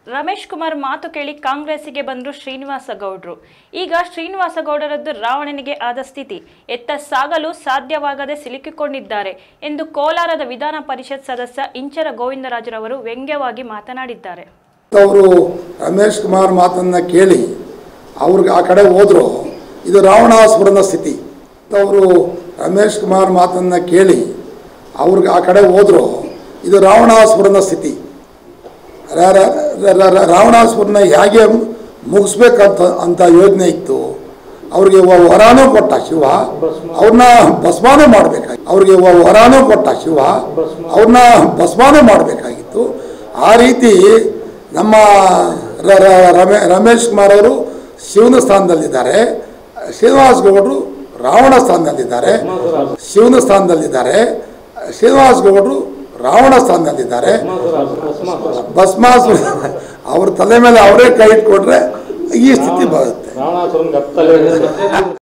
ರಮೇಶ್ ಕುಮಾರ್ ಮಾತು ಕೇಳಿ ಕಾಂಗ್ರೆಸ್ಸಿಗೆ ಬಂದ್ರು ಶ್ರೀನಿವಾಸ ಗೌಡ್ರು ಈಗ ಶ್ರೀನಿವಾಸ ಗೌಡರದ್ದು ರಾವಣನಿಗೆ ಆದ ಸ್ಥಿತಿ ಎತ್ತ ಸಾಗಲು ಸಾಧ್ಯವಾಗದೆ ಸಿಲುಕಿಕೊಂಡಿದ್ದಾರೆ ಎಂದು ಕೋಲಾರದ ವಿಧಾನ ಪರಿಷತ್ ಸದಸ್ಯ ಇಂಚರ ಗೋವಿಂದರಾಜರವರು ವ್ಯಂಗ್ಯವಾಗಿ ಮಾತನಾಡಿದ್ದಾರೆ ಅವರು ರಮೇಶ್ ಕುಮಾರ್ ಮಾತನ್ನು ಕೇಳಿ ಅವ್ರಿಗೆ ಆ ಕಡೆ ಹೋದ್ರು ಇದು ರಾವಣಾಸುರನ ಸ್ಥಿತಿ ಅವರು ರಮೇಶ್ ಕುಮಾರ್ ಮಾತನ್ನು ಕೇಳಿ ಅವ್ರಿಗೆ ಆ ಕಡೆ ಹೋದ್ರು ಇದು ರಾವಣಾಸುರನ ಸ್ಥಿತಿ ರ- ರ- ರ- ರ- ರಾವಣಾಸುರನ ಹೇಗೆ ಮುಗಿಸ್ಬೇಕಂತ ಅಂತ ಯೋಜನೆ ಇತ್ತು ಅವ್ರಿಗೆ ವ- ವರಾನೂ ಕೊಟ್ಟ ಶಿವ ಅವ್ರನ್ನ ಭಸ್ಮಾನು ಮಾಡಬೇಕಾಗಿ ಅವ್ರಿಗೆ ವ- ವರಾನೂ ಕೊಟ್ಟ ಶಿವ ಅವ್ರನ್ನ ಭಸ್ಮಾನು ಮಾಡಬೇಕಾಗಿತ್ತು ಆ ರೀತಿ ನಮ್ಮ ರ- ರ- ರಮೇ ರಮೇಶ್ ಕುಮಾರ್ ಅವರು ಶಿವನ ಸ್ಥಾನದಲ್ಲಿದ್ದಾರೆ ಶ್ರೀನಿವಾಸ್ ಗೌಡರು ರಾವಣ ಸ್ಥಾನದಲ್ಲಿದ್ದಾರೆ ಶಿವನ ಸ್ಥಾನದಲ್ಲಿದ್ದಾರೆ ಶ್ರೀನಿವಾಸ್ ಗೌಡರು ರಾವಣ ಸ್ಥಾನದಲ್ಲಿದ್ದಾರೆ ಭಸ್ಮಾಸುರ ಅವ್ರ ತಲೆ ಮೇಲೆ ಅವರೇ ಕೈ ಇಟ್ಕೊಂಡ್ರೆ ಈ ಸ್ಥಿತಿ ಬರುತ್ತೆ ರಾವಣಾಸುರನ್ ಗತ್ತಲೆ